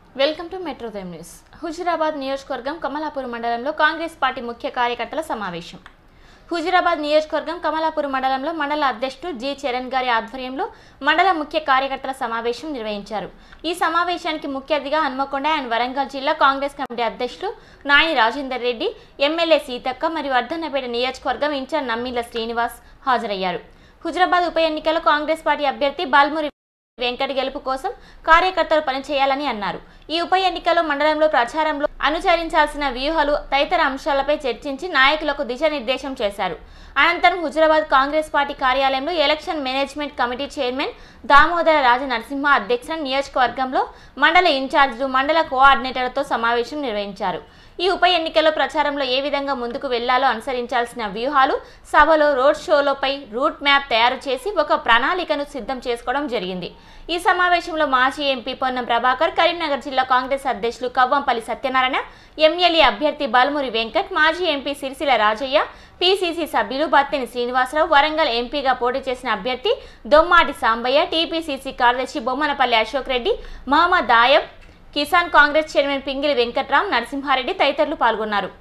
welcome to Metrodayam news Huzurabad నియోజకవర్గం కమలాపూర్ మండలంలో Congress party ముఖ్య కార్యకర్తల సమావేశం హుజురాబాద్ నియోజకవర్గం కమలాపూర్ మండలంలో మండల అధ్యక్షుడు జి చరణ్ గారి ఆధ్వర్యంలో మండల ముఖ్య కార్యకర్తల సమావేశం నిర్వహించారు ఈ సమావేశానికి ముఖ్య అతిథిగా హన్మకొండ అండ్ వరంగల్ జిల్లా కాంగ్రెస్ కమిటీ అధ్యక్షులు నాయని రాజేందర్ రెడ్డి ఎమ్మెల్యే సీతక్క మరియు వర్ధన్నపేట నియోజకవర్గం ఇన్ఛార్జ్ నమ్మిల శ్రీనివాస్ హాజరయ్యారు హుజురాబాద్ ఉప ఎన్నికల్లో కాంగ్రెస్ పార్టీ అభ్యర్థి బాల్మురి వెంకట గెలుపు కోసం కార్యకర్తలు పనిచేయాలని అన్నారు ఈ ఉప ఎన్నికల్లో మండలంలో ప్రచారంలో అనుసరించాల్సిన వ్యూహాలు తదితర అంశాలపై చర్చించి నాయకులకు దిశానిర్దేశం చేశారు అనంతరం హుజురాబాద్ కాంగ్రెస్ పార్టీ కార్యాలయంలో election management committee chairman Damodara Raja Narasimha అధ్యక్షన నియోజకవర్గంలో మండల ఇన్ఛార్జీలు మండల కోఆర్డినేటర్లతో సమావేశం నిర్వహించారు ఈ ఉప ఎన్నికల్లో ప్రచారంలో ఏ విధంగా ముందుకు వెళ్లాలో అనుసరించాల్సిన వ్యూహాలు సభలో రోడ్ షోలపై రూట్ మ్యాప్ తయారు చేసి ఒక ప్రణాళికను సిద్ధం చేసుకోవడం జరిగింది ఈ సమావేశంలో మాజీ ఎంపీ పొన్నం ప్రభాకర్ కరీంనగర్ జిల్లా కాంగ్రెస్ అధ్యక్షులు కవ్వంపల్లి సత్యనారాయణ ఎమ్మెల్యే అభ్యర్థి బాలమూరి వెంకట్ మాజీ ఎంపీ సిరిసిల రాజయ్య పీసీసీ సభ్యులు బత్తిని శ్రీనివాసరావు వరంగల్ ఎంపీగా పోటీ చేసిన అభ్యర్థి దొమ్మాటి సాంబయ్య టీపీసీసీ కార్యదర్శి బొమ్మనపల్లి అశోక్ రెడ్డి మహమ్మద్ దాయబ్ కిసాన్ కాంగ్రెస్ చైర్మన్ పింగిలి వెంకట్రాం నరసింహారెడ్డి తదితరులు పాల్గొన్నారు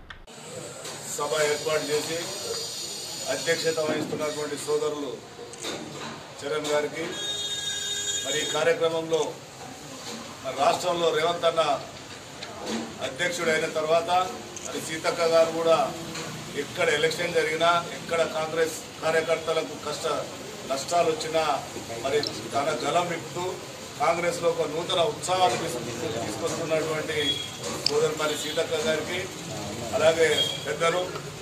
సభ ఏర్పాటు చేసి అధ్యక్షత వహిస్తున్నటువంటి సోదరులు చరణ్ గారికి మరి ఈ కార్యక్రమంలో మరి రాష్ట్రంలో రేవంత్ అన్న అధ్యక్షుడు అయిన తర్వాత మరి సీతక్క గారు కూడా ఎక్కడ ఎలక్షన్ జరిగినా ఎక్కడ కాంగ్రెస్ కార్యకర్తలకు కష్ట నష్టాలు వచ్చినా మరి తన గలం విప్పుతూ కాంగ్రెస్లో ఒక నూతన ఉత్సాహాన్ని తీసుకు- తీసుకొస్తున్నటువంటి సోదరు మరి సీతక్క గారికి అలాగే పెద్దలు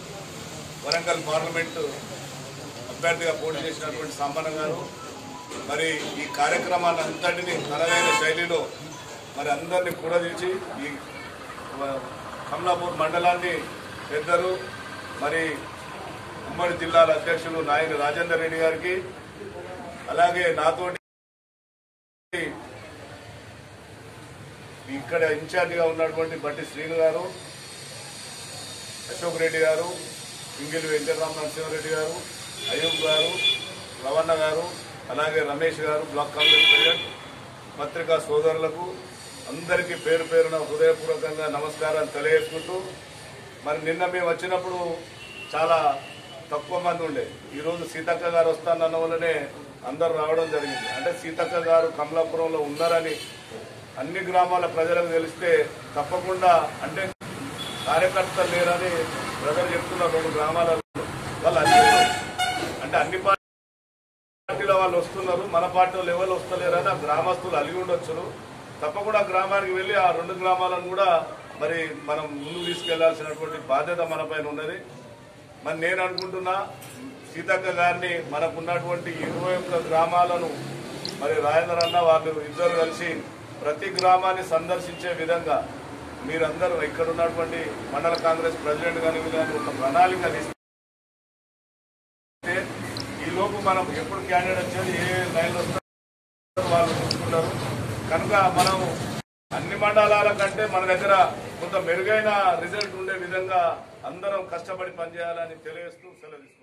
వరంగల్ పార్లమెంటు అభ్యర్థిగా పోటీ చేసినటువంటి సాంబన్న గారు మరి ఈ కార్యక్రమాన్ని అంతటిని తనదైన శైలిలో మరి అందరినీ కూడదీసి ఈ వ- కమలాపూర్ మండలాన్ని పెద్దలు మరి ఉమ్మడి జిల్లాల అధ్యక్షులు నాయని రాజేందర్ రెడ్డి గారికి అలాగే నాతోటి ఇక్కడ ఇన్ఛార్జిగా ఉన్నటువంటి బట్టి శ్రీను గారు అశోక్ రెడ్డి గారు ఇంగిలి వెంకటరామ నరసింహారెడ్డి గారు అయ్యూబ్ గారు రవణ గారు అలాగే రమేష్ గారు బ్లాక్ కాంగ్రెస్ ప్రెసిడెంట్ పత్రికా సోదరులకు అందరికీ పేరు పేరున హృదయపూర్వకంగా నమస్కారాలు తెలియజేసుకుంటూ మరి నిన్న మేము వచ్చినప్పుడు చాలా తక్కువ మంది ఉండే ఈరోజు సీతక్క గారు వస్తానన్న వల్లనే అందరూ రావడం జరిగింది అంటే సీతక్క గారు కమలాపురంలో ఉన్నారని అన్ని గ్రామాల ప్రజలకు తెలిస్తే తప్పకుండా అంటే కార్యకర్తలు లేరని ప్రజలు చెప్తున్నారు రెండు గ్రామాలలో వాళ్ళు అన్ని అంటే అన్ని పార్టీల వాళ్ళు వస్తున్నారు మన పార్టీ వాళ్ళు ఎవరు వస్తలేరని ఆ గ్రామస్తులు అలిగి ఉండొచ్చును తప్పకుండా గ్రామానికి వెళ్ళి ఆ రెండు గ్రామాలను కూడా మరి మనం ముందుకు తీసుకెళ్లాల్సినటువంటి బాధ్యత మన పైన ఉన్నది మరి నేను అనుకుంటున్నా సీతక్క గారిని మనకున్నటువంటి ఇరవై ఒక్క గ్రామాలను మరి రాజేంద్ర అన్న వాళ్ళు ఇద్దరు కలిసి ప్రతి గ్రామాన్ని సందర్శించే విధంగా మీరందరూ ఇక్కడ ఉన్నటువంటి మండల కాంగ్రెస్ ప్రెసిడెంట్ కానీ వీళ్ళు కానీ ఒక ప్రణాళిక తీస్తే ఈ లోపు మనం ఎప్పుడు క్యాండిడేట్ వచ్చేది ఏ లైన్లో వస్తారో వాళ్ళు చూసుకుంటారు కనుక మనం అన్ని మండలాల కంటే మన దగ్గర కొంత మెరుగైన రిజల్ట్ ఉండే విధంగా అందరం కష్టపడి పనిచేయాలని తెలియజేస్తూ సెలవు